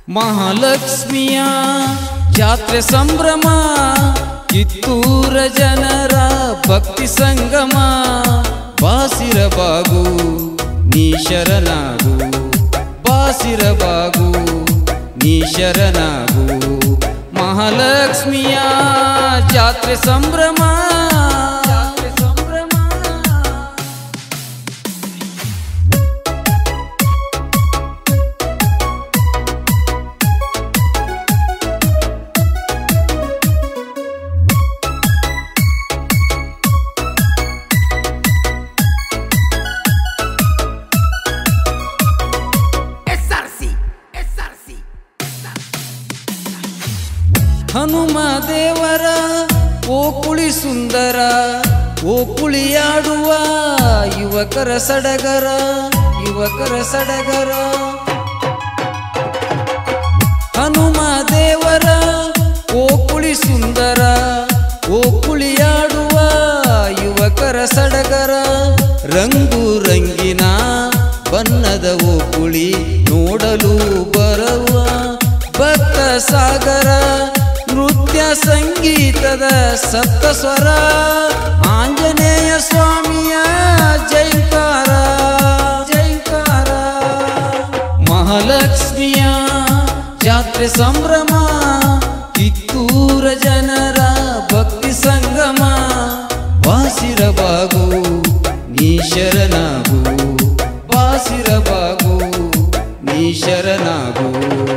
ಮಹಾಲಕ್ಷ್ಮಿಯ ಜಾತ್ರೆ ಸಂಭ್ರಮ ಕಿತ್ತೂರ ಜನರ ಭಕ್ತಿ ಸಂಗಮ ಬಾಸಿರಬಾಗು ನೀ ಶರಣಾಗು ಬಾಸಿರಬಾಗು ನೀ ಶರಣಾಗು ಮಹಾಲಕ್ಷ್ಮಿಯ ಜಾತ್ರೆ ಸಂಭ್ರಮ ಜಾತ್ರೆ ಸಂಭ್ರಮ SRC, SRC, ಹನುಮ ದೇವರ ಓ ಕುಳಿ ಸುಂದರ ಓ ಕುಳಿಯಾಡುವ ಯುವಕರ ಸಡಗರ ಯುವಕರ ಸಡಗರ ಹನುಮ ದೇವರ ಓ ಕುಳಿ ಸುಂದರ ಓ ಕುಳಿಯಾಡುವ ಯುವಕರ ಸಡಗರ ರಂಗು ರಂಗಿನ ಬಣ್ಣದ ಓ ಕುಳಿ ನೋಡಲು ಬರುವ ಭಕ್ತ ಸಾಗರ ನೃತ್ಯ ಸಂಗೀತದ ಸಪ್ತ ಸ್ವರ ಆಂಜನೇಯ ಸ್ವಾಮಿಯ ಜೈಕಾರ ಜೈಕಾರ ಮಹಾಲಕ್ಷ್ಮಿಯ ಜಾತ್ರೆ ಸಂಭ್ರಮ ಕಿತ್ತೂರ ಜನರ ಭಕ್ತಿ ಸಂಗಮ ಬಾಸಿರಬಾಗು ನೀ ಶರಣಾಗು ಬಾಸಿರಬಾಗು ನೀ ಶರಣಾಗು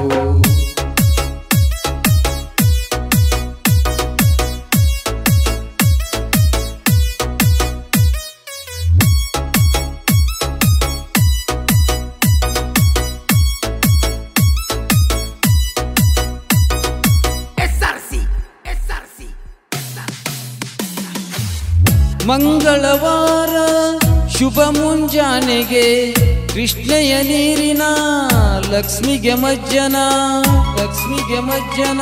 SRC, SRC, ಮಂಗಳವಾರ ಶುಭ ಮುಂಜಾನೆಗೆ ಕೃಷ್ಣೆಯ ನೀರಿನ ಲಕ್ಷ್ಮಿಗೆ ಮಜ್ಜನ ಲಕ್ಷ್ಮಿಗೆ ಮಜ್ಜನ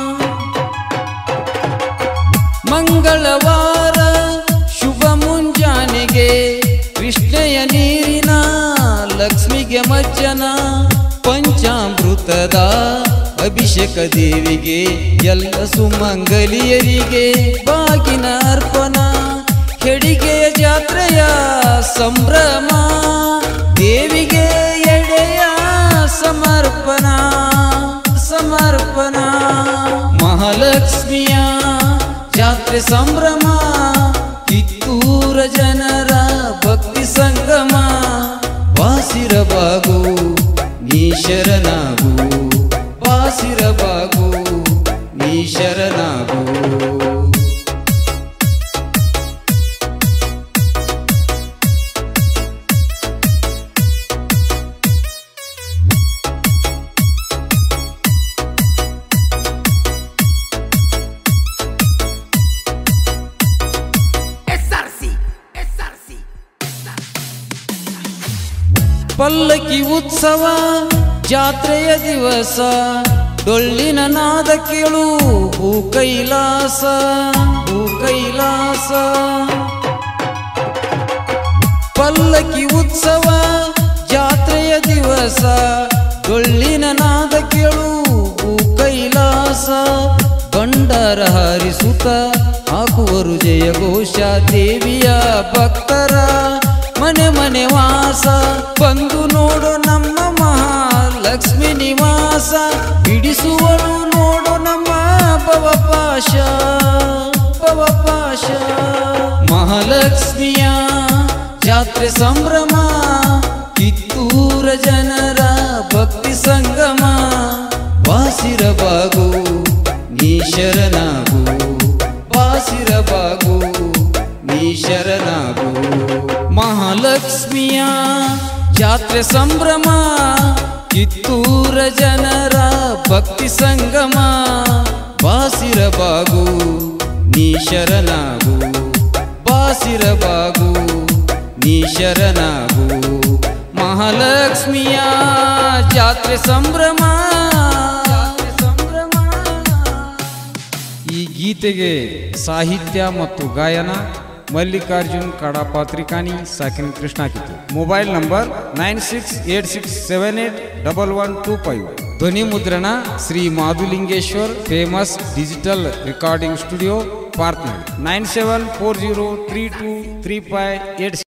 ಮಂಗಳವಾರ ಶುಭ ಮುಂಜಾನೆಗೆ ಕೃಷ್ಣೆಯ ನೀರಿನ ಲಕ್ಷ್ಮಿಗೆ ಮಜ್ಜನ ಪಂಚಾಮೃತದ ಅಭಿಷೇಕ ದೇವಿಗೆ ಎಲ್ಲ ಸುಮಂಗಲಿಯರಿಗೆ ಬಾಗಿನ ಅರ್ಪಣ ಹೆಡಿಗೆಯ ಜಾತ್ರೆಯ ಸಂಭ್ರಮ ದೇವಿಗೆ ಎಡೆಯ ಸಮರ್ಪಣ ಸಮರ್ಪಣ ಮಹಾಲಕ್ಷ್ಮಿಯ ಜಾತ್ರೆ ಸಂಭ್ರಮ ಕಿತ್ತೂರ ಜನರ ಭಕ್ತಿ ಸಂಗಮ ಬಾಸಿರಬಾಗು ನೀ ಶರಣಾಗು ಬಾಸಿರಬಾಗು ನೀ ಶರಣಾಗು SRC, SRC, ಪಲ್ಲಕ್ಕಿ ಉತ್ಸವ ಜಾತ್ರೆಯ ದಿವಸ ಡೊಳ್ಳಿನ ನಾದ ಕೇಳು ಹೂ ಕೈಲಾಸ ಹೂ ಕೈಲಾಸ ಪಲ್ಲಕ್ಕಿ ಉತ್ಸವ ಜಾತ್ರೆಯ ದಿವಸ ಡೊಳ್ಳಿನ ನಾದ ಕೇಳು ಹೂ ಕೈಲಾಸ ಬಂಡಾರ ಹಾರಿಸುತ್ತ ಹಾಕುವರು ಜಯ ಘೋಷ ದೇವಿಯ ಭಕ್ತರ ಮನೆ ಮನೆ ವಾಸ ಬಂದು ನೋಡು ನಮ್ಮ ಮಹಾಲಕ್ಷ್ಮಿ ನಿವಾಸ ಬಿಡಿಸುವಳು ನೋಡು ನಮ್ಮ ಭವಪಾಶ ಭವಪಾಶ ಮಹಾಲಕ್ಷ್ಮಿಯ ಜಾತ್ರೆ ಸಂಭ್ರಮ ಕಿತ್ತೂರ ಜನರ ಭಕ್ತಿ ಸಂಗಮ ಬಾಸಿರಬಾಗು ನೀ ಶರಣಾಗು ಬಾಸಿರಬಾಗು ನೀ ಶರಣಾಗು ಮಹಾಲಕ್ಷ್ಮಿಯ ಜಾತ್ರೆ ಸಂಭ್ರಮ ಕಿತ್ತೂರ ಜನರ ಭಕ್ತಿ ಸಂಗಮ ಬಾಸಿರಬಾಗು ನೀ ಶರಣಾಗು ಬಾಸಿರಬಾಗು ನೀ ಶರಣಾಗು ಮಹಾಲಕ್ಷ್ಮಿಯ ಜಾತ್ರೆ ಸಂಭ್ರಮ ಜಾತ್ರೆ ಸಂಭ್ರಮ ಈ ಗೀತೆಗೆ ಸಾಹಿತ್ಯ ಮತ್ತು ಗಾಯನ ಮಲ್ಲಿಕಾರ್ಜುನ್ ಕಡಾಪಾತ್ರಿಕಾನಿ ಸಾಕಿನ ಕೃಷ್ಣ ಕಿತ್ತು mobile number nine six eight six seven eight double one two five ಧ್ವನಿ ಮುದ್ರಣ Shri Madhulingeshwar famous digital recording studio ಪಾರ್ಕ್ನಳ್ಳಿ nine seven four zero three two three five eight